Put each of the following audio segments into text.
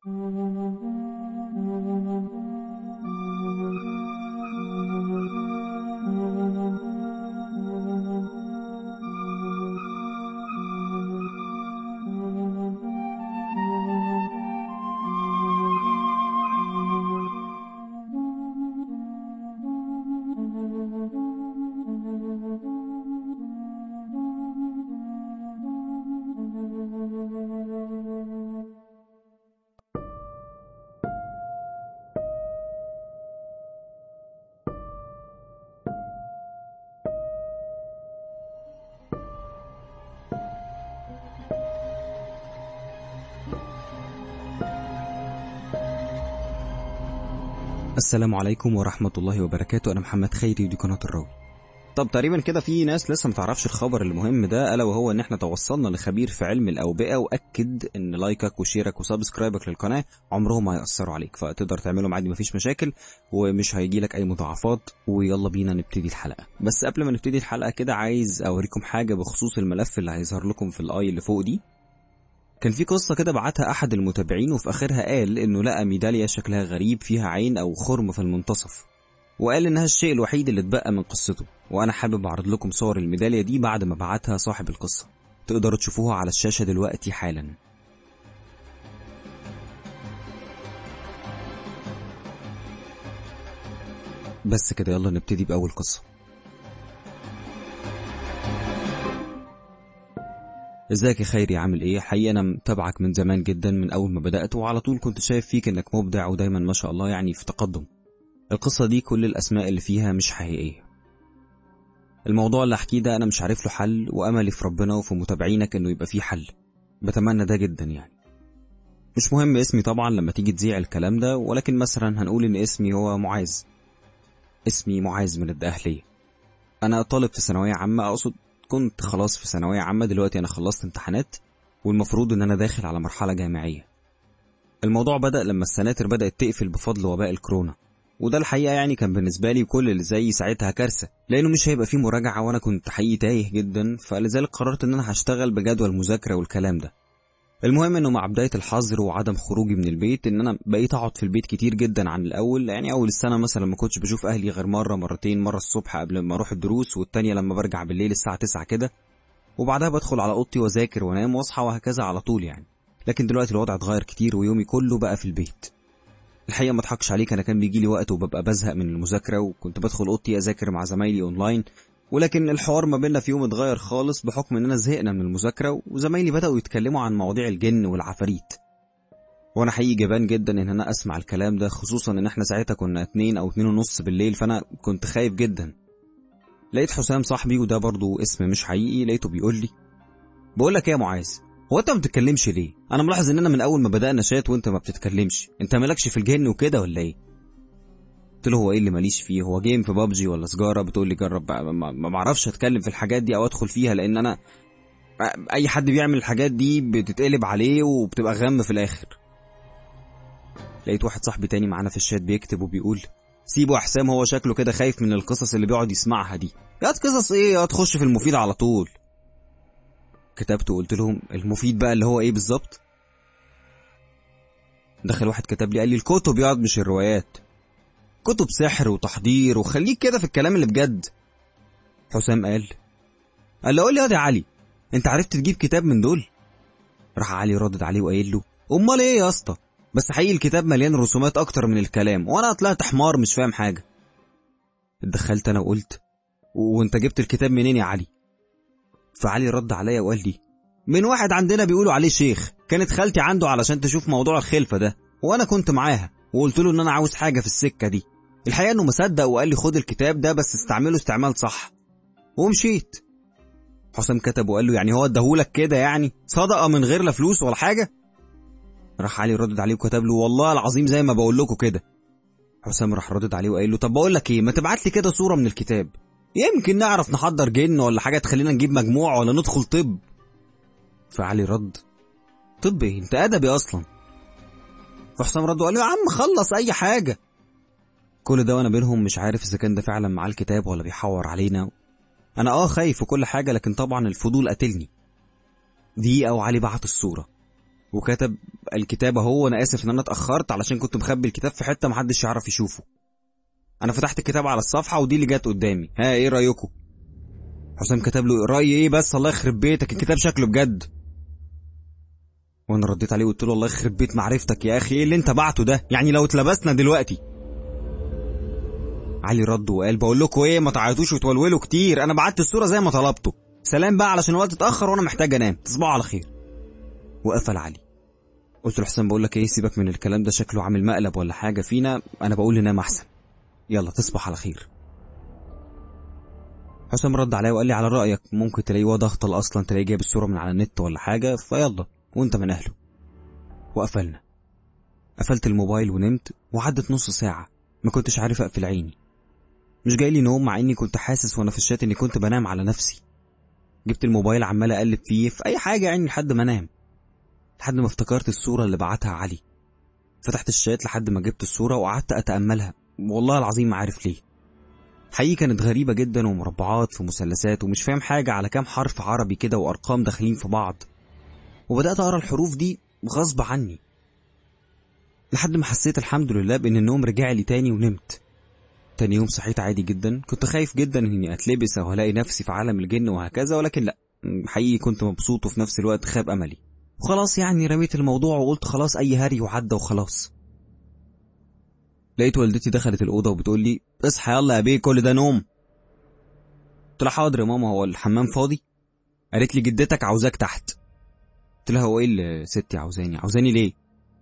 السلام عليكم ورحمة الله وبركاته أنا محمد خيري ودي قناة الراوي طب تقريبا كده في ناس لسه متعرفش الخبر المهم ده ألا وهو إن إحنا توصلنا لخبير في علم الأوبئة وأكد إن لايكك وشيرك وسبسكرايبك للقناة عمرهم ما هيأثروا عليك فتقدر تعملهم عادي مفيش مشاكل ومش هيجيلك أي مضاعفات ويلا بينا نبتدي الحلقة بس قبل ما نبتدي الحلقة كده عايز أوريكم حاجة بخصوص الملف اللي هيظهر لكم في الآي اللي فوق دي كان في قصة كده بعتها أحد المتابعين وفي آخرها قال إنه لقى ميدالية شكلها غريب فيها عين أو خرم في المنتصف وقال إنها الشيء الوحيد اللي اتبقى من قصته وأنا حابب أعرض لكم صور الميدالية دي بعد ما بعتها صاحب القصة تقدروا تشوفوها على الشاشة دلوقتي حالا بس كده يلا نبتدي بأول قصة ازيك يا خيري عامل ايه حقيقة انا متابعك من زمان جدا من اول ما بدأت وعلى طول كنت شايف فيك انك مبدع ودايما ما شاء الله يعني في تقدم القصة دي كل الاسماء اللي فيها مش حقيقية الموضوع اللي احكيه ده انا مش عارف له حل واملي في ربنا وفي متابعينك انه يبقى فيه حل بتمنى ده جدا يعني مش مهم اسمي طبعا لما تيجي تذيع الكلام ده ولكن مثلا هنقول ان اسمي هو معاذ اسمي معاذ من الدقهلية انا طالب في ثانوية عامة اقصد كنت خلاص في ثانوية عامة دلوقتي أنا خلصت امتحانات والمفروض إن أنا داخل على مرحلة جامعية. الموضوع بدأ لما السناتر بدأت تقفل بفضل وباء الكورونا وده الحقيقة يعني كان بالنسبة لي وكل اللي زيي ساعتها كارثة لأنه مش هيبقى فيه مراجعة وأنا كنت حقيقي تايه جدا فلذلك قررت إن أنا هشتغل بجدول مذاكرة والكلام ده. المهم انه مع بداية الحظر وعدم خروجي من البيت ان انا بقيت اقعد في البيت كتير جدا عن الاول يعني اول السنة مثلا ما كنتش بشوف اهلي غير مرة مرتين مرة الصبح قبل ما اروح الدروس والتانية لما برجع بالليل الساعة 9 كده وبعدها بدخل على اوضتي واذاكر وانام واصحى وهكذا على طول يعني لكن دلوقتي الوضع اتغير كتير ويومي كله بقى في البيت الحقيقة ما اضحكش عليك انا كان بيجي لي وقت وببقى بزهق من المذاكرة وكنت بدخل اوضتي اذاكر مع زمايلي اونلاين ولكن الحوار ما بيننا في يوم اتغير خالص بحكم اننا زهقنا من المذاكرة وزمايلي بدأوا يتكلموا عن مواضيع الجن والعفاريت وانا حقيقي جبان جدا ان انا اسمع الكلام ده خصوصا ان احنا ساعتها كنا اتنين او اتنين ونص بالليل فانا كنت خايف جدا لقيت حسام صاحبي وده برضو اسم مش حقيقي لقيته بيقول لي بقول لك ايه يا معاذ هو انت ما بتتكلمش ليه انا ملاحظ ان انا من اول ما بدأنا شات وانت ما بتتكلمش انت مالكش في الجن وكده ولا ايه قلت له هو ايه اللي ماليش فيه هو جيم في بابجي ولا سجاره بتقول لي جرب بقى ما ما بعرفش اتكلم في الحاجات دي او ادخل فيها لان انا اي حد بيعمل الحاجات دي بتتقلب عليه وبتبقى غم في الاخر لقيت واحد صاحبي تاني معانا في الشات بيكتب وبيقول سيبه يا حسام هو شكله كده خايف من القصص اللي بيقعد يسمعها دي يا قصص ايه يا تخش في المفيد على طول كتبت وقلت لهم المفيد بقى اللي هو ايه بالظبط دخل واحد كتب لي قال لي الكتب يقعد مش الروايات كتب سحر وتحضير وخليك كده في الكلام اللي بجد حسام قال قال له قول لي يا علي انت عرفت تجيب كتاب من دول راح علي ردد عليه وقايل له امال ايه يا اسطى بس حقيقي الكتاب مليان رسومات اكتر من الكلام وانا طلعت حمار مش فاهم حاجه اتدخلت انا وقلت وانت جبت الكتاب منين يا علي فعلي رد عليا وقال لي من واحد عندنا بيقولوا عليه شيخ كانت خالتي عنده علشان تشوف موضوع الخلفه ده وانا كنت معاها وقلت له ان انا عاوز حاجه في السكه دي الحقيقه انه مصدق وقال لي خد الكتاب ده بس استعمله استعمال صح ومشيت حسام كتب وقال له يعني هو اداهولك كده يعني صدقه من غير لا فلوس ولا حاجه راح علي ردد عليه وكتب له والله العظيم زي ما بقول لكم كده حسام راح ردد عليه وقال له طب بقول لك ايه ما تبعت لي كده صوره من الكتاب يمكن نعرف نحضر جن ولا حاجه تخلينا نجيب مجموع ولا ندخل طب فعلي رد طب ايه انت ادبي اصلا فحسام رد وقال له يا عم خلص اي حاجه كل ده وانا بينهم مش عارف اذا كان ده فعلا معاه الكتاب ولا بيحور علينا انا اه خايف وكل حاجه لكن طبعا الفضول قتلني دقيقه وعلي بعت الصوره وكتب الكتاب اهو انا اسف ان انا اتاخرت علشان كنت مخبي الكتاب في حته محدش يعرف يشوفه انا فتحت الكتاب على الصفحه ودي اللي جت قدامي ها ايه رايكم حسام كتب له رايي ايه بس الله يخرب بيتك الكتاب شكله بجد وانا رديت عليه وقلت له الله يخرب بيت معرفتك يا اخي ايه اللي انت بعته ده يعني لو اتلبسنا دلوقتي علي رد وقال بقول لكم ايه ما تعيطوش وتولولوا كتير انا بعت الصوره زي ما طلبته سلام بقى علشان الوقت اتاخر وانا محتاج انام تصبحوا على خير وقفل علي قلت له حسام بقول لك ايه سيبك من الكلام ده شكله عامل مقلب ولا حاجه فينا انا بقول ننام احسن يلا تصبح على خير حسام رد عليا وقال لي على رايك ممكن تلاقيه هو ضغطل اصلا تلاقيه جايب الصوره من على النت ولا حاجه فيلا وانت من اهله وقفلنا قفلت الموبايل ونمت وعدت نص ساعه ما كنتش عارف اقفل عيني مش جاي لي نوم مع اني كنت حاسس وانا في الشات اني كنت بنام على نفسي جبت الموبايل عمال اقلب فيه في اي حاجه يعني لحد ما انام لحد ما افتكرت الصوره اللي بعتها علي فتحت الشات لحد ما جبت الصوره وقعدت اتاملها والله العظيم ما عارف ليه حقيقي كانت غريبة جدا ومربعات في مثلثات ومش فاهم حاجة على كام حرف عربي كده وأرقام داخلين في بعض وبدأت أقرأ الحروف دي غصب عني لحد ما حسيت الحمد لله بإن النوم رجع لي تاني ونمت تاني يوم صحيت عادي جدا كنت خايف جدا إني أتلبس أو ألاقي نفسي في عالم الجن وهكذا ولكن لأ حقيقي كنت مبسوط وفي نفس الوقت خاب أملي وخلاص يعني رميت الموضوع وقلت خلاص أي هري وعدى وخلاص لقيت والدتي دخلت الأوضة وبتقول لي اصحى يلا يا بيه كل ده نوم قلت لها حاضر يا ماما هو الحمام فاضي قالت لي جدتك عاوزاك تحت قلت لها هو ايه اللي ستي عاوزاني عاوزاني ليه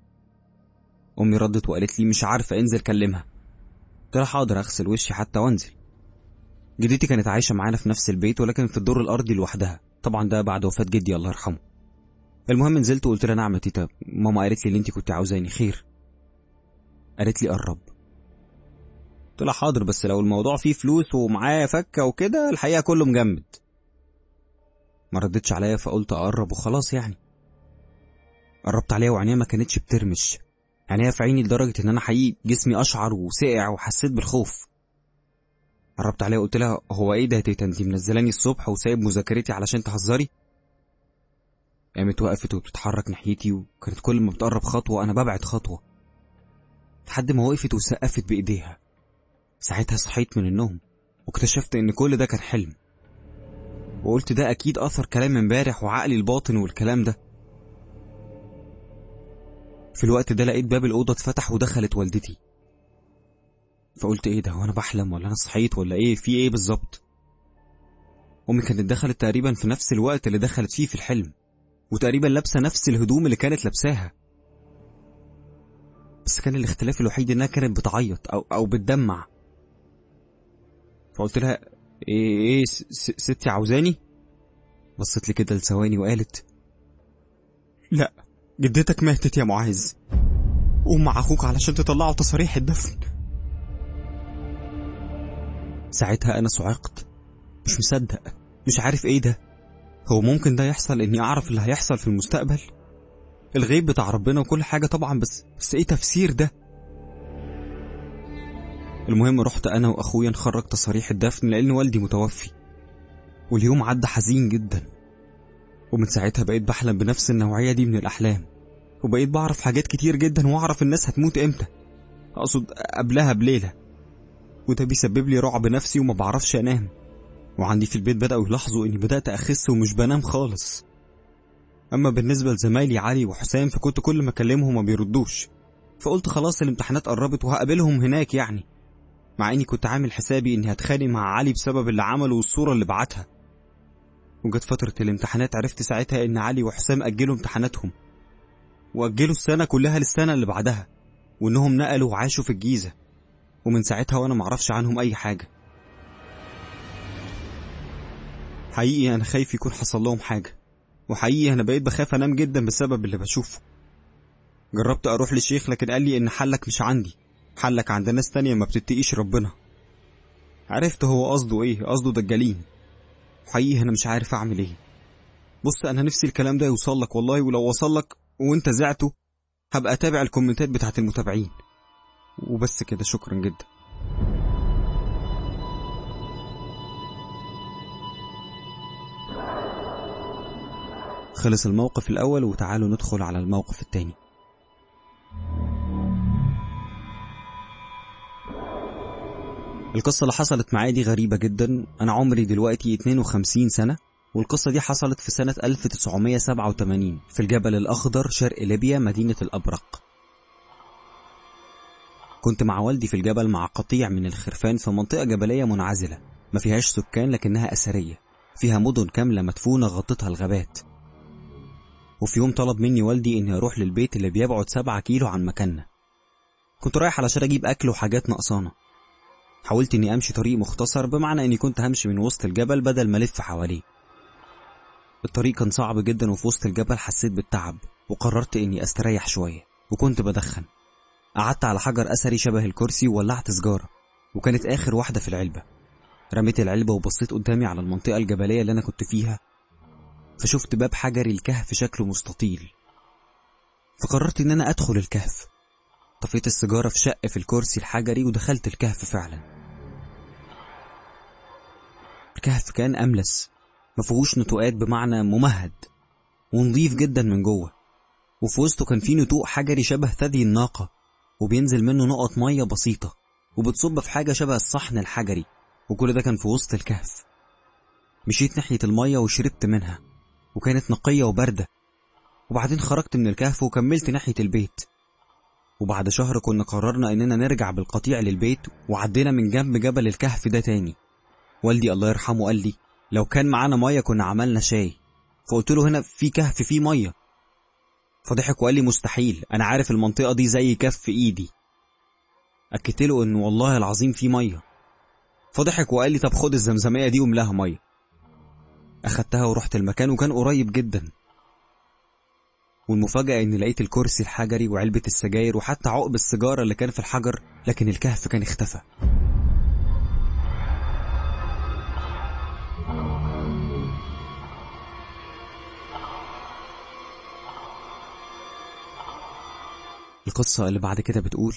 امي ردت وقالت لي مش عارفه انزل كلمها قلت لها حاضر اغسل وشي حتى وانزل جدتي كانت عايشه معانا في نفس البيت ولكن في الدور الارضي لوحدها طبعا ده بعد وفاه جدي الله يرحمه المهم نزلت وقلت لها نعم يا تيتا ماما قالت لي اللي انت كنت عاوزاني خير قالت لي قرب قلت لها حاضر بس لو الموضوع فيه فلوس ومعايا فكه وكده الحقيقه كله مجمد ما ردتش عليا فقلت اقرب وخلاص يعني قربت عليها وعينيها ما كانتش بترمش عينيها في عيني لدرجه ان انا حقيقي جسمي اشعر وسقع وحسيت بالخوف قربت عليها وقلت لها هو ايه ده يا تيتا انت منزلاني الصبح وسايب مذاكرتي علشان تهزري قامت وقفت وبتتحرك ناحيتي وكانت كل ما بتقرب خطوه انا ببعد خطوه لحد ما وقفت وسقفت بايديها ساعتها صحيت من النوم واكتشفت ان كل ده كان حلم وقلت ده اكيد اثر كلام امبارح وعقلي الباطن والكلام ده في الوقت ده لقيت باب الاوضه اتفتح ودخلت والدتي فقلت ايه ده وانا بحلم ولا انا صحيت ولا ايه في ايه بالظبط امي كانت دخلت تقريبا في نفس الوقت اللي دخلت فيه في الحلم وتقريبا لابسه نفس الهدوم اللي كانت لابساها بس كان الاختلاف الوحيد انها كانت بتعيط او او بتدمع فقلت لها ايه ايه س- س- ستي عاوزاني بصت لي كده لثواني وقالت لا جدتك ماتت يا معاذ قوم مع اخوك علشان تطلعوا تصاريح الدفن ساعتها انا صعقت مش مصدق مش عارف ايه ده هو ممكن ده يحصل اني اعرف اللي هيحصل في المستقبل الغيب بتاع ربنا وكل حاجة طبعا بس بس ايه تفسير ده المهم رحت انا واخويا نخرج تصاريح الدفن لان والدي متوفي واليوم عدى حزين جدا ومن ساعتها بقيت بحلم بنفس النوعية دي من الأحلام وبقيت بعرف حاجات كتير جدا وأعرف الناس هتموت إمتى أقصد قبلها بليلة وده بيسبب لي رعب نفسي وما بعرفش أنام وعندي في البيت بدأوا يلاحظوا إني بدأت أخس ومش بنام خالص أما بالنسبة لزمايلي علي وحسام فكنت كل ما أكلمهم ما بيردوش فقلت خلاص الامتحانات قربت وهقابلهم هناك يعني مع إني كنت عامل حسابي إني هتخانق مع علي بسبب اللي عمله والصورة اللي بعتها وجت فترة الامتحانات عرفت ساعتها إن علي وحسام أجلوا امتحاناتهم وأجلوا السنة كلها للسنة اللي بعدها وإنهم نقلوا وعاشوا في الجيزة ومن ساعتها وأنا معرفش عنهم أي حاجة حقيقي أنا خايف يكون حصل لهم حاجة وحقيقي أنا بقيت بخاف أنام جدا بسبب اللي بشوفه جربت أروح لشيخ لكن قال لي إن حلك مش عندي حلك عند ناس تانية ما بتتقيش ربنا عرفت هو قصده إيه قصده دجالين حقيقي انا مش عارف اعمل ايه بص انا نفسي الكلام ده يوصل لك والله ولو وصل لك وانت زعته هبقى اتابع الكومنتات بتاعت المتابعين وبس كده شكرا جدا خلص الموقف الأول وتعالوا ندخل على الموقف التاني القصة اللي حصلت معايا دي غريبة جدا أنا عمري دلوقتي 52 سنة والقصة دي حصلت في سنة 1987 في الجبل الأخضر شرق ليبيا مدينة الأبرق كنت مع والدي في الجبل مع قطيع من الخرفان في منطقة جبلية منعزلة ما فيهاش سكان لكنها أثرية فيها مدن كاملة مدفونة غطتها الغابات وفي يوم طلب مني والدي إني أروح للبيت اللي بيبعد سبعة كيلو عن مكاننا كنت رايح علشان أجيب أكل وحاجات نقصانة حاولت إني أمشي طريق مختصر بمعنى إني كنت همشي من وسط الجبل بدل ما ألف حواليه الطريق كان صعب جدا وفي وسط الجبل حسيت بالتعب وقررت إني أستريح شوية وكنت بدخن قعدت على حجر أثري شبه الكرسي وولعت سجارة وكانت آخر واحدة في العلبة رميت العلبة وبصيت قدامي على المنطقة الجبلية اللي أنا كنت فيها فشفت باب حجري الكهف شكله مستطيل فقررت إن أنا أدخل الكهف طفيت السيجارة في شق في الكرسي الحجري ودخلت الكهف فعلا الكهف كان أملس مفيهوش نتوءات بمعنى ممهد ونضيف جدا من جوه وفي وسطه كان فيه نتوء حجري شبه ثدي الناقة وبينزل منه نقط مية بسيطة وبتصب في حاجة شبه الصحن الحجري وكل ده كان في وسط الكهف مشيت ناحية المية وشربت منها وكانت نقية وباردة وبعدين خرجت من الكهف وكملت ناحية البيت وبعد شهر كنا قررنا إننا نرجع بالقطيع للبيت وعدينا من جنب جبل الكهف ده تاني والدي الله يرحمه قال لي لو كان معانا مية كنا عملنا شاي فقلت له هنا في كهف فيه مية فضحك وقال لي مستحيل أنا عارف المنطقة دي زي كف إيدي أكدت له إن والله العظيم في مية فضحك وقال لي طب خد الزمزمية دي واملاها مية أخدتها ورحت المكان وكان قريب جدا والمفاجأة إني لقيت الكرسي الحجري وعلبة السجاير وحتى عقب السيجارة اللي كان في الحجر لكن الكهف كان اختفى القصة اللي بعد كده بتقول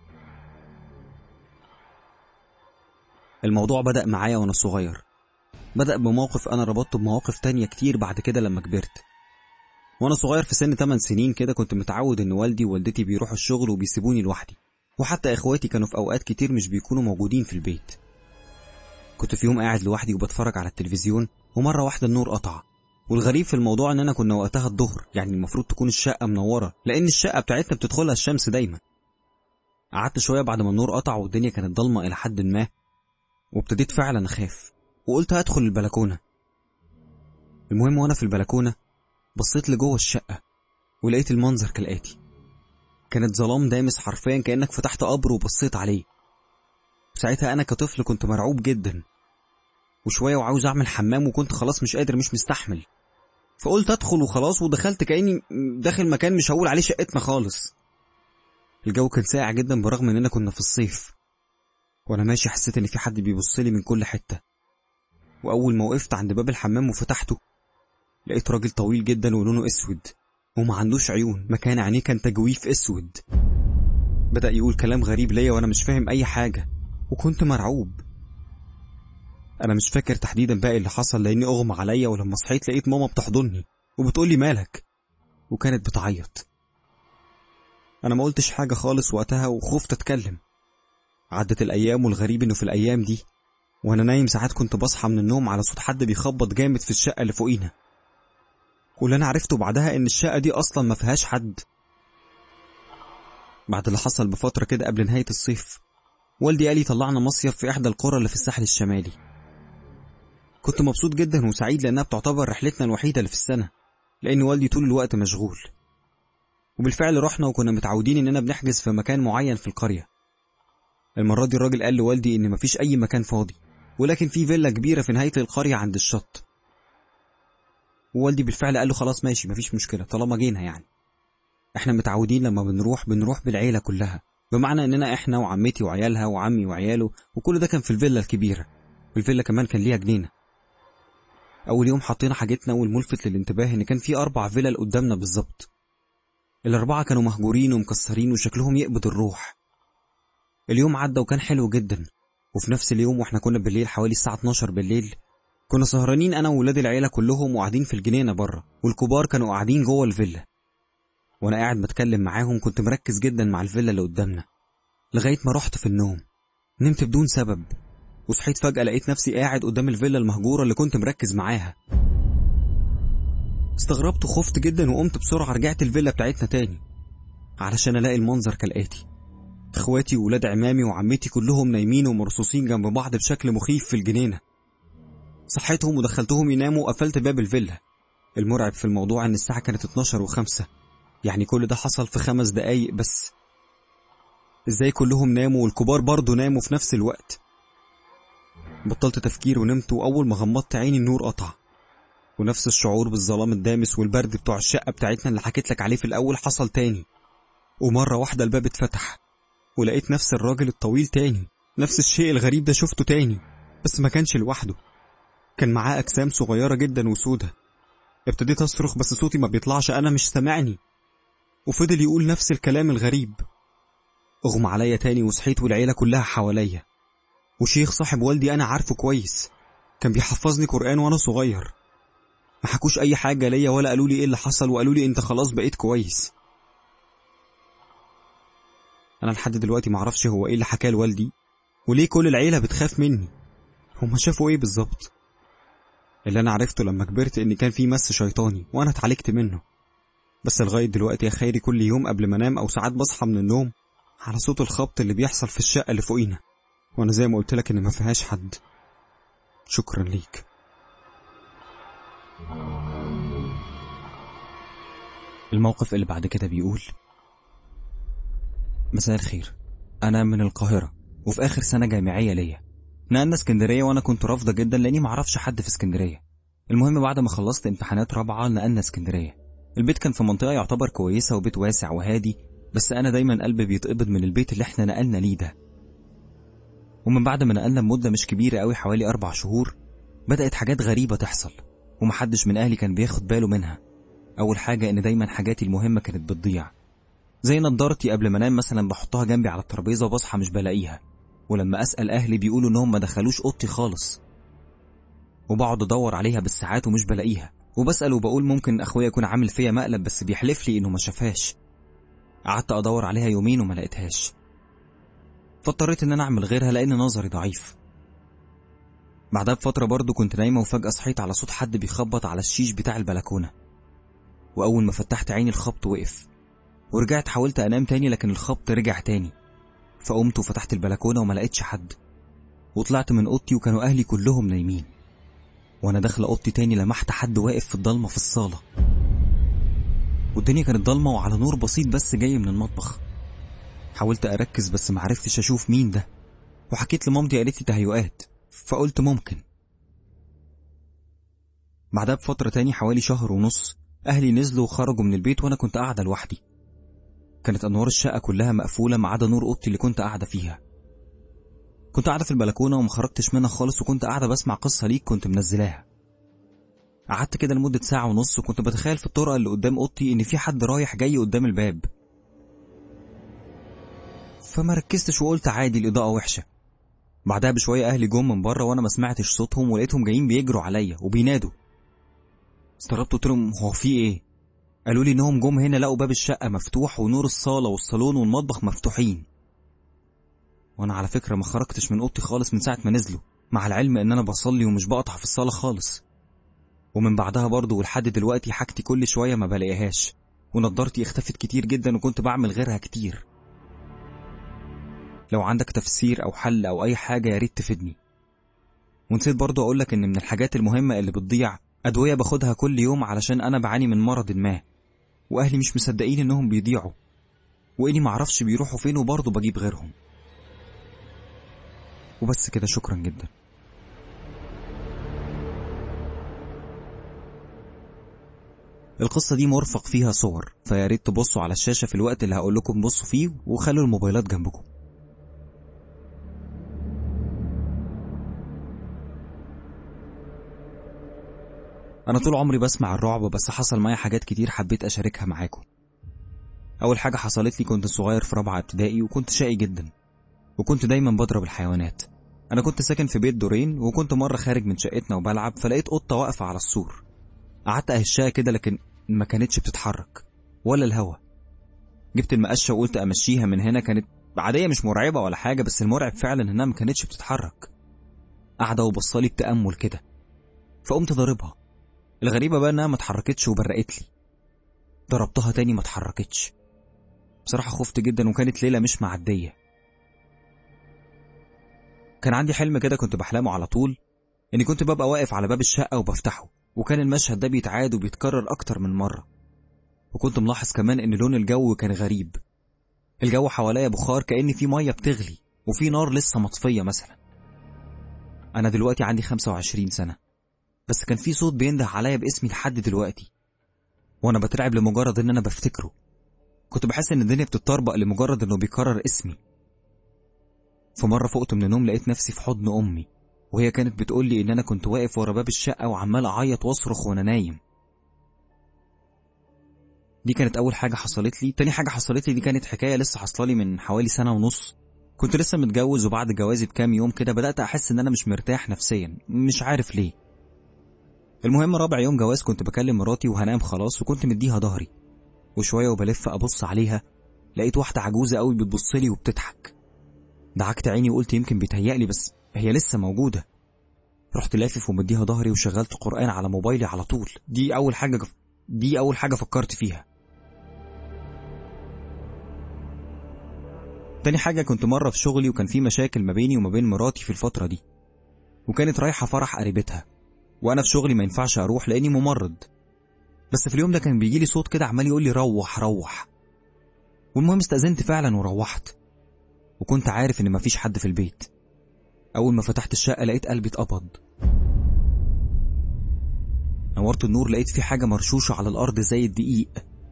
الموضوع بدأ معايا وأنا صغير بدأ بموقف أنا ربطته بمواقف تانية كتير بعد كده لما كبرت وأنا صغير في سن 8 سنين كده كنت متعود إن والدي ووالدتي بيروحوا الشغل وبيسيبوني لوحدي وحتى إخواتي كانوا في أوقات كتير مش بيكونوا موجودين في البيت كنت في يوم قاعد لوحدي وبتفرج على التلفزيون ومرة واحدة النور قطع والغريب في الموضوع إننا كنا وقتها الظهر يعني المفروض تكون الشقة منورة لأن الشقة بتاعتنا بتدخلها الشمس دايما قعدت شوية بعد ما النور قطع والدنيا كانت ضلمة إلى حد ما وابتديت فعلا أخاف وقلت هدخل البلكونة المهم وأنا في البلكونة بصيت لجوه الشقة ولقيت المنظر كالآتي كانت ظلام دامس حرفيا كأنك فتحت قبر وبصيت عليه ساعتها أنا كطفل كنت مرعوب جدا وشوية وعاوز أعمل حمام وكنت خلاص مش قادر مش مستحمل فقلت أدخل وخلاص ودخلت كأني داخل مكان مش هقول عليه شقتنا خالص الجو كان ساقع جدا برغم إننا كنا في الصيف وأنا ماشي حسيت إن في حد بيبصلي من كل حتة وأول ما وقفت عند باب الحمام وفتحته لقيت راجل طويل جدا ولونه اسود وما عندوش عيون مكان عينيه كان تجويف اسود بدأ يقول كلام غريب ليا وانا مش فاهم اي حاجة وكنت مرعوب انا مش فاكر تحديدا بقى اللي حصل لاني اغمى عليا ولما صحيت لقيت ماما بتحضني وبتقولي مالك وكانت بتعيط انا ما قلتش حاجة خالص وقتها وخفت اتكلم عدت الايام والغريب انه في الايام دي وانا نايم ساعات كنت بصحى من النوم على صوت حد بيخبط جامد في الشقة اللي فوقينا واللي انا عرفته بعدها ان الشقة دي اصلا ما فيهاش حد بعد اللي حصل بفترة كده قبل نهاية الصيف والدي قال لي طلعنا مصيف في احدى القرى اللي في الساحل الشمالي كنت مبسوط جدا وسعيد لانها بتعتبر رحلتنا الوحيدة اللي في السنة لان والدي طول الوقت مشغول وبالفعل رحنا وكنا متعودين اننا بنحجز في مكان معين في القرية المرة دي الراجل قال لوالدي ان مفيش اي مكان فاضي ولكن في فيلا كبيرة في نهاية القرية عند الشط ووالدي بالفعل قال له خلاص ماشي مفيش مشكلة طالما جينا يعني احنا متعودين لما بنروح بنروح بالعيلة كلها بمعنى اننا احنا وعمتي وعيالها وعمي وعياله وكل ده كان في الفيلا الكبيرة والفيلا كمان كان ليها جنينة اول يوم حطينا حاجتنا والملفت للانتباه ان كان في اربع فيلل قدامنا بالظبط الاربعة كانوا مهجورين ومكسرين وشكلهم يقبض الروح اليوم عدى وكان حلو جدا وفي نفس اليوم واحنا كنا بالليل حوالي الساعة 12 بالليل كنا سهرانين انا وولاد العيله كلهم وقاعدين في الجنينه بره والكبار كانوا قاعدين جوه الفيلا وانا قاعد بتكلم معاهم كنت مركز جدا مع الفيلا اللي قدامنا لغايه ما رحت في النوم نمت بدون سبب وصحيت فجاه لقيت نفسي قاعد قدام الفيلا المهجوره اللي كنت مركز معاها استغربت وخفت جدا وقمت بسرعه رجعت الفيلا بتاعتنا تاني علشان الاقي المنظر كالاتي اخواتي وولاد عمامي وعمتي كلهم نايمين ومرصوصين جنب بعض بشكل مخيف في الجنينه صحيتهم ودخلتهم يناموا وقفلت باب الفيلا المرعب في الموضوع ان الساعه كانت 12 وخمسة يعني كل ده حصل في خمس دقايق بس ازاي كلهم ناموا والكبار برضه ناموا في نفس الوقت بطلت تفكير ونمت واول ما غمضت عيني النور قطع ونفس الشعور بالظلام الدامس والبرد بتوع الشقه بتاعتنا اللي حكيت لك عليه في الاول حصل تاني ومره واحده الباب اتفتح ولقيت نفس الراجل الطويل تاني نفس الشيء الغريب ده شفته تاني بس ما كانش لوحده كان معاه أجسام صغيرة جدا وسودة ابتديت أصرخ بس صوتي ما بيطلعش أنا مش سامعني وفضل يقول نفس الكلام الغريب أغمى عليا تاني وصحيت والعيلة كلها حواليا وشيخ صاحب والدي أنا عارفه كويس كان بيحفظني قرآن وأنا صغير ما حكوش أي حاجة ليا ولا قالوا لي إيه اللي حصل وقالوا لي أنت خلاص بقيت كويس أنا لحد دلوقتي معرفش هو إيه اللي حكاه لوالدي وليه كل العيلة بتخاف مني هما شافوا إيه بالظبط اللي أنا عرفته لما كبرت إن كان في مس شيطاني وأنا اتعالجت منه بس لغاية دلوقتي يا خيري كل يوم قبل ما أنام أو ساعات بصحى من النوم على صوت الخبط اللي بيحصل في الشقة اللي فوقينا وأنا زي ما قلت لك إن ما فيهاش حد شكرا ليك الموقف اللي بعد كده بيقول مساء الخير أنا من القاهرة وفي آخر سنة جامعية ليا نقلنا اسكندرية وأنا كنت رافضة جدا لأني معرفش حد في اسكندرية المهم بعد ما خلصت امتحانات رابعة نقلنا اسكندرية البيت كان في منطقة يعتبر كويسة وبيت واسع وهادي بس أنا دايما قلبي بيتقبض من البيت اللي احنا نقلنا ليه ده ومن بعد ما نقلنا بمدة مش كبيرة قوي حوالي أربع شهور بدأت حاجات غريبة تحصل ومحدش من أهلي كان بياخد باله منها أول حاجة إن دايما حاجاتي المهمة كانت بتضيع زي نضارتي قبل ما انام مثلا بحطها جنبي على الترابيزة وبصحى مش بلاقيها ولما أسأل أهلي بيقولوا إنهم ما دخلوش أوضتي خالص وبقعد أدور عليها بالساعات ومش بلاقيها وبسأل وبقول ممكن أخويا يكون عامل فيا مقلب بس بيحلف لي إنه ما شافهاش قعدت أدور عليها يومين وما لقيتهاش فاضطريت إن أنا أعمل غيرها لأن نظري ضعيف بعدها بفترة برضه كنت نايمة وفجأة صحيت على صوت حد بيخبط على الشيش بتاع البلكونة وأول ما فتحت عيني الخبط وقف ورجعت حاولت أنام تاني لكن الخبط رجع تاني فقمت وفتحت البلكونة وما لقيتش حد وطلعت من أوضتي وكانوا أهلي كلهم نايمين وأنا داخلة أوضتي تاني لمحت حد واقف في الضلمة في الصالة والدنيا كانت ضلمة وعلى نور بسيط بس جاي من المطبخ حاولت أركز بس معرفتش أشوف مين ده وحكيت لمامتي قالت لي تهيؤات فقلت ممكن بعدها بفترة تاني حوالي شهر ونص أهلي نزلوا وخرجوا من البيت وأنا كنت قاعدة لوحدي كانت أنوار الشقة كلها مقفولة ما عدا نور أوضتي اللي كنت قاعدة فيها كنت قاعدة في البلكونة وما خرجتش منها خالص وكنت قاعدة بسمع قصة ليك كنت منزلاها قعدت كده لمدة ساعة ونص وكنت بتخيل في الطرقة اللي قدام أوضتي إن في حد رايح جاي قدام الباب فما ركزتش وقلت عادي الإضاءة وحشة بعدها بشوية أهلي جم من بره وأنا ما سمعتش صوتهم ولقيتهم جايين بيجروا عليا وبينادوا استغربت قلت لهم هو في إيه؟ قالوا لي إنهم جم هنا لقوا باب الشقة مفتوح ونور الصالة والصالون والمطبخ مفتوحين وأنا على فكرة ما خرجتش من أوضتي خالص من ساعة ما نزلوا مع العلم إن أنا بصلي ومش بقطع في الصالة خالص ومن بعدها برضه ولحد دلوقتي حاجتي كل شوية ما بلاقيهاش ونضارتي اختفت كتير جدا وكنت بعمل غيرها كتير لو عندك تفسير أو حل أو أي حاجة يا ريت تفيدني ونسيت برضه أقولك إن من الحاجات المهمة اللي بتضيع أدوية باخدها كل يوم علشان أنا بعاني من مرض ما وأهلي مش مصدقين إنهم بيضيعوا وإني معرفش بيروحوا فين وبرضه بجيب غيرهم وبس كده شكرا جدا القصة دي مرفق فيها صور فيا ريت تبصوا على الشاشة في الوقت اللي هقول لكم بصوا فيه وخلوا الموبايلات جنبكم أنا طول عمري بسمع الرعب بس حصل معايا حاجات كتير حبيت أشاركها معاكم أول حاجة حصلت لي كنت صغير في رابعة ابتدائي وكنت شقي جدا وكنت دايما بضرب الحيوانات أنا كنت ساكن في بيت دورين وكنت مرة خارج من شقتنا وبلعب فلقيت قطة واقفة على السور قعدت أهشها كده لكن ما كانتش بتتحرك ولا الهوا جبت المقشة وقلت أمشيها من هنا كانت عادية مش مرعبة ولا حاجة بس المرعب فعلا إنها ما كانتش بتتحرك قاعدة وبصالي بتأمل كده فقمت ضاربها الغريبة بقى إنها ما اتحركتش وبرقت لي ضربتها تاني ما اتحركتش بصراحة خفت جدا وكانت ليلة مش معدية كان عندي حلم كده كنت بحلمه على طول إني كنت ببقى واقف على باب الشقة وبفتحه وكان المشهد ده بيتعاد وبيتكرر أكتر من مرة وكنت ملاحظ كمان إن لون الجو كان غريب الجو حواليا بخار كأن في مية بتغلي وفي نار لسه مطفية مثلا أنا دلوقتي عندي 25 سنة بس كان في صوت بينده عليا باسمي لحد دلوقتي وأنا بترعب لمجرد إن أنا بفتكره كنت بحس إن الدنيا بتتطربق لمجرد إنه بيكرر اسمي في مرة فقت من النوم لقيت نفسي في حضن أمي وهي كانت بتقول لي إن أنا كنت واقف ورا باب الشقة وعمال أعيط وأصرخ وأنا نايم دي كانت أول حاجة حصلت لي تاني حاجة حصلت لي دي كانت حكاية لسه حصلة لي من حوالي سنة ونص كنت لسه متجوز وبعد جوازي بكام يوم كده بدأت أحس إن أنا مش مرتاح نفسيا مش عارف ليه المهم رابع يوم جواز كنت بكلم مراتي وهنام خلاص وكنت مديها ظهري وشوية وبلف أبص عليها لقيت واحدة عجوزة قوي بتبصلي وبتضحك دعكت عيني وقلت يمكن بيتهيألي بس هي لسه موجودة رحت لافف ومديها ظهري وشغلت قرآن على موبايلي على طول دي أول حاجة دي أول حاجة فكرت فيها تاني حاجة كنت مرة في شغلي وكان في مشاكل ما بيني وما بين مراتي في الفترة دي وكانت رايحة فرح قريبتها وأنا في شغلي ما ينفعش أروح لأني ممرض بس في اليوم ده كان بيجيلي صوت كده عمال يقول لي روح روح والمهم استأذنت فعلا وروحت وكنت عارف إن مفيش حد في البيت أول ما فتحت الشقة لقيت قلبي اتقبض نورت النور لقيت في حاجة مرشوشة على الأرض زي الدقيق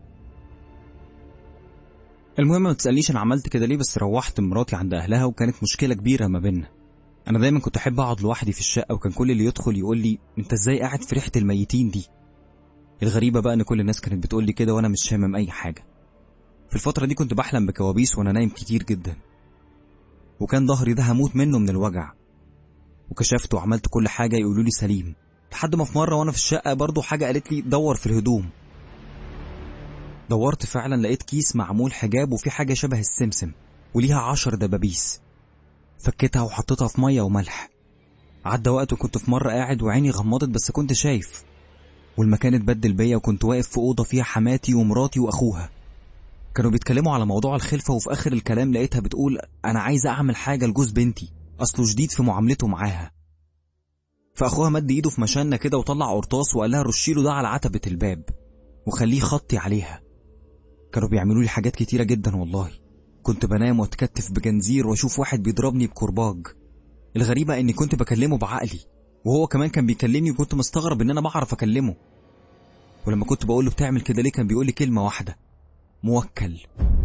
المهم ما تسألنيش أنا عملت كده ليه بس روحت مراتي عند أهلها وكانت مشكلة كبيرة ما بينا أنا دايما كنت أحب أقعد لوحدي في الشقة وكان كل اللي يدخل يقول لي أنت إزاي قاعد في ريحة الميتين دي الغريبة بقى إن كل الناس كانت بتقول لي كده وأنا مش شامم أي حاجة في الفترة دي كنت بحلم بكوابيس وأنا نايم كتير جدا وكان ظهري ده هموت منه من الوجع وكشفت وعملت كل حاجة يقولوا لي سليم لحد ما في مرة وأنا في الشقة برضه حاجة قالت لي دور في الهدوم دورت فعلا لقيت كيس معمول حجاب وفي حاجة شبه السمسم وليها عشر دبابيس فكيتها وحطيتها في مية وملح عدى وقت وكنت في مرة قاعد وعيني غمضت بس كنت شايف والمكان اتبدل بيا وكنت واقف في أوضة فيها حماتي ومراتي وأخوها كانوا بيتكلموا على موضوع الخلفة وفي آخر الكلام لقيتها بتقول أنا عايزة أعمل حاجة لجوز بنتي أصله شديد في معاملته معاها فأخوها مد إيده في مشانة كده وطلع قرطاس وقال لها رشيله ده على عتبة الباب وخليه خطي عليها كانوا بيعملوا لي حاجات كتيرة جدا والله كنت بنام واتكتف بجنزير واشوف واحد بيضربني بكرباج الغريبة اني كنت بكلمه بعقلي وهو كمان كان بيكلمني وكنت مستغرب ان انا بعرف اكلمه ولما كنت بقول له بتعمل كده ليه كان بيقول لي كلمة واحدة موكل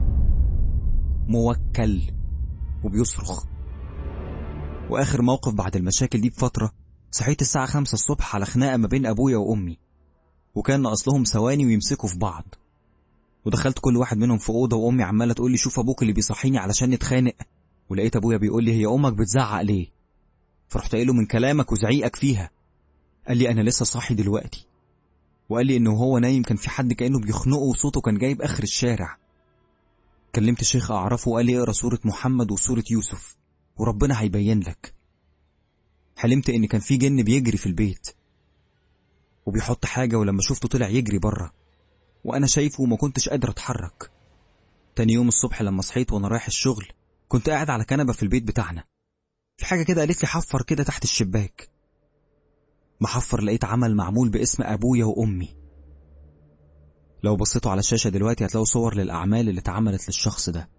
موكل وبيصرخ واخر موقف بعد المشاكل دي بفترة صحيت الساعة خمسة الصبح على خناقة ما بين ابويا وامي وكان ناقصلهم ثواني ويمسكوا في بعض ودخلت كل واحد منهم في اوضه وامي عماله تقول لي شوف ابوك اللي بيصحيني علشان نتخانق ولقيت ابويا بيقول لي هي امك بتزعق ليه فرحت قايله من كلامك وزعيقك فيها قال لي انا لسه صاحي دلوقتي وقال لي انه هو نايم كان في حد كانه بيخنقه وصوته كان جايب اخر الشارع كلمت شيخ اعرفه وقال لي اقرا سوره محمد وسوره يوسف وربنا هيبين لك حلمت ان كان في جن بيجري في البيت وبيحط حاجه ولما شفته طلع يجري بره وانا شايفه وما كنتش قادر اتحرك تاني يوم الصبح لما صحيت وانا رايح الشغل كنت قاعد على كنبه في البيت بتاعنا في حاجه كده قالت لي حفر كده تحت الشباك محفر لقيت عمل معمول باسم ابويا وامي لو بصيتوا على الشاشه دلوقتي هتلاقوا صور للاعمال اللي اتعملت للشخص ده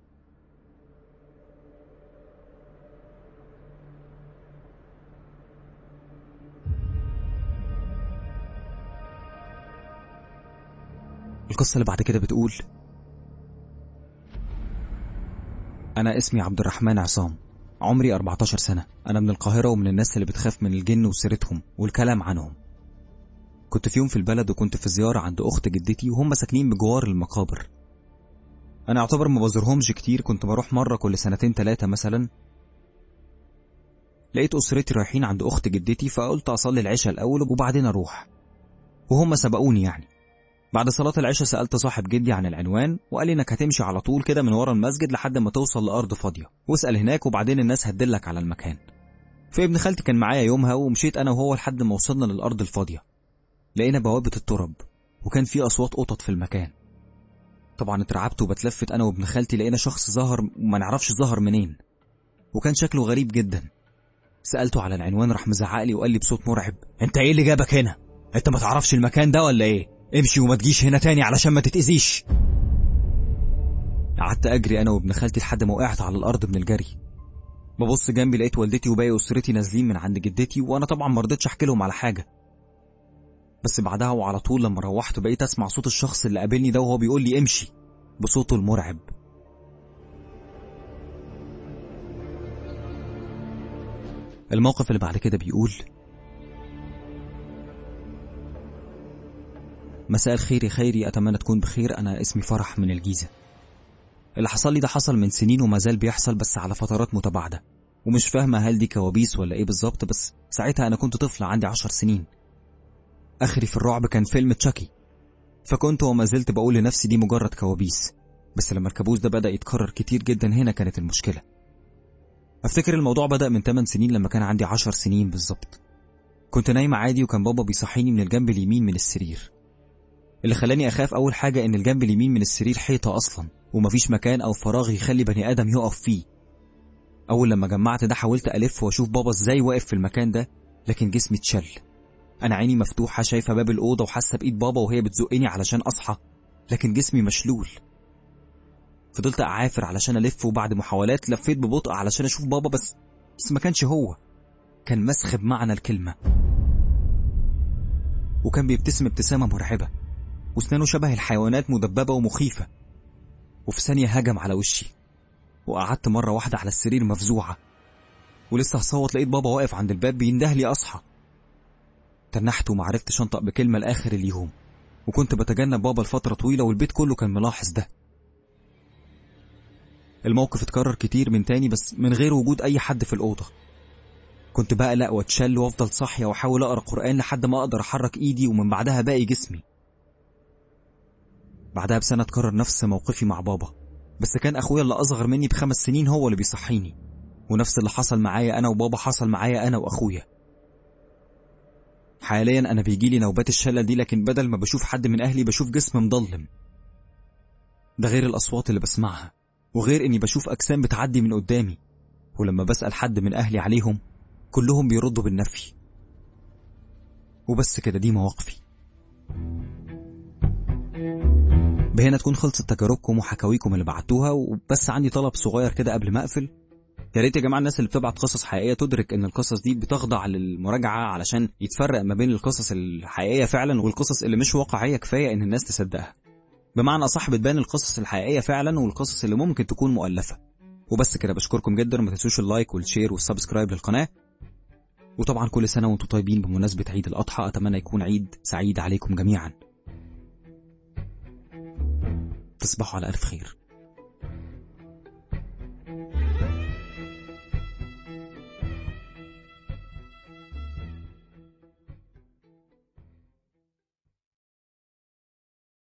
القصة اللي بعد كده بتقول أنا اسمي عبد الرحمن عصام عمري 14 سنة أنا من القاهرة ومن الناس اللي بتخاف من الجن وسيرتهم والكلام عنهم كنت في يوم في البلد وكنت في زيارة عند أخت جدتي وهم ساكنين بجوار المقابر أنا أعتبر ما بزورهمش كتير كنت بروح مرة كل سنتين تلاتة مثلا لقيت أسرتي رايحين عند أخت جدتي فقلت أصلي العشاء الأول وبعدين أروح وهم سبقوني يعني بعد صلاة العشاء سألت صاحب جدي عن العنوان وقال لي إنك هتمشي على طول كده من ورا المسجد لحد ما توصل لأرض فاضية واسأل هناك وبعدين الناس هتدلك على المكان فابن خالتي كان معايا يومها ومشيت أنا وهو لحد ما وصلنا للأرض الفاضية لقينا بوابة الترب وكان في أصوات قطط في المكان طبعا اترعبت وبتلفت أنا وابن خالتي لقينا شخص ظهر وما نعرفش ظهر منين وكان شكله غريب جدا سألته على العنوان راح مزعق لي وقال لي بصوت مرعب انت ايه اللي جابك هنا انت ما تعرفش المكان ده ولا ايه امشي وما تجيش هنا تاني علشان ما تتأذيش قعدت اجري انا وابن خالتي لحد ما وقعت على الارض من الجري ببص جنبي لقيت والدتي وباقي اسرتي نازلين من عند جدتي وانا طبعا ما رضيتش احكي لهم على حاجه بس بعدها وعلى طول لما روحت بقيت اسمع صوت الشخص اللي قابلني ده وهو بيقول لي امشي بصوته المرعب الموقف اللي بعد كده بيقول مساء الخير يا خيري أتمنى تكون بخير أنا اسمي فرح من الجيزة اللي حصل لي ده حصل من سنين وما زال بيحصل بس على فترات متباعدة ومش فاهمة هل دي كوابيس ولا ايه بالظبط بس ساعتها أنا كنت طفل عندي عشر سنين آخري في الرعب كان فيلم تشاكي فكنت وما زلت بقول لنفسي دي مجرد كوابيس بس لما الكابوس ده بدأ يتكرر كتير جدا هنا كانت المشكلة أفتكر الموضوع بدأ من 8 سنين لما كان عندي 10 سنين بالظبط كنت نايمة عادي وكان بابا بيصحيني من الجنب اليمين من السرير اللي خلاني أخاف أول حاجة إن الجنب اليمين من السرير حيطة أصلا ومفيش مكان أو فراغ يخلي بني آدم يقف فيه أول لما جمعت ده حاولت ألف وأشوف بابا إزاي واقف في المكان ده لكن جسمي اتشل أنا عيني مفتوحة شايفة باب الأوضة وحاسة بإيد بابا وهي بتزقني علشان أصحى لكن جسمي مشلول فضلت أعافر علشان ألف وبعد محاولات لفيت ببطء علشان أشوف بابا بس بس ما كانش هو كان مسخ بمعنى الكلمة وكان بيبتسم ابتسامة مرعبة واسنانه شبه الحيوانات مدببة ومخيفة وفي ثانية هجم على وشي وقعدت مرة واحدة على السرير مفزوعة ولسه هصوت لقيت بابا واقف عند الباب بينده لي أصحى تنحت ومعرفتش أنطق بكلمة لآخر اليوم وكنت بتجنب بابا لفترة طويلة والبيت كله كان ملاحظ ده الموقف اتكرر كتير من تاني بس من غير وجود أي حد في الأوضة كنت بقلق واتشل وافضل صاحية واحاول أقرأ قرآن لحد ما أقدر أحرك إيدي ومن بعدها باقي جسمي بعدها بسنة اتكرر نفس موقفي مع بابا بس كان أخويا اللي أصغر مني بخمس سنين هو اللي بيصحيني ونفس اللي حصل معايا أنا وبابا حصل معايا أنا وأخويا حاليا أنا بيجيلي نوبات الشلل دي لكن بدل ما بشوف حد من أهلي بشوف جسم مضلم ده غير الأصوات اللي بسمعها وغير إني بشوف أجسام بتعدي من قدامي ولما بسأل حد من أهلي عليهم كلهم بيردوا بالنفي وبس كده دي مواقفي بهنا تكون خلصت تجاربكم وحكاويكم اللي بعتوها وبس عندي طلب صغير كده قبل ما اقفل يا ريت يا جماعه الناس اللي بتبعت قصص حقيقيه تدرك ان القصص دي بتخضع للمراجعه علشان يتفرق ما بين القصص الحقيقيه فعلا والقصص اللي مش واقعيه كفايه ان الناس تصدقها بمعنى اصح بتبان القصص الحقيقيه فعلا والقصص اللي ممكن تكون مؤلفه وبس كده بشكركم جدا ما تنسوش اللايك والشير والسبسكرايب للقناه وطبعا كل سنه وانتم طيبين بمناسبه عيد الاضحى اتمنى يكون عيد سعيد عليكم جميعا تصبحوا على الف خير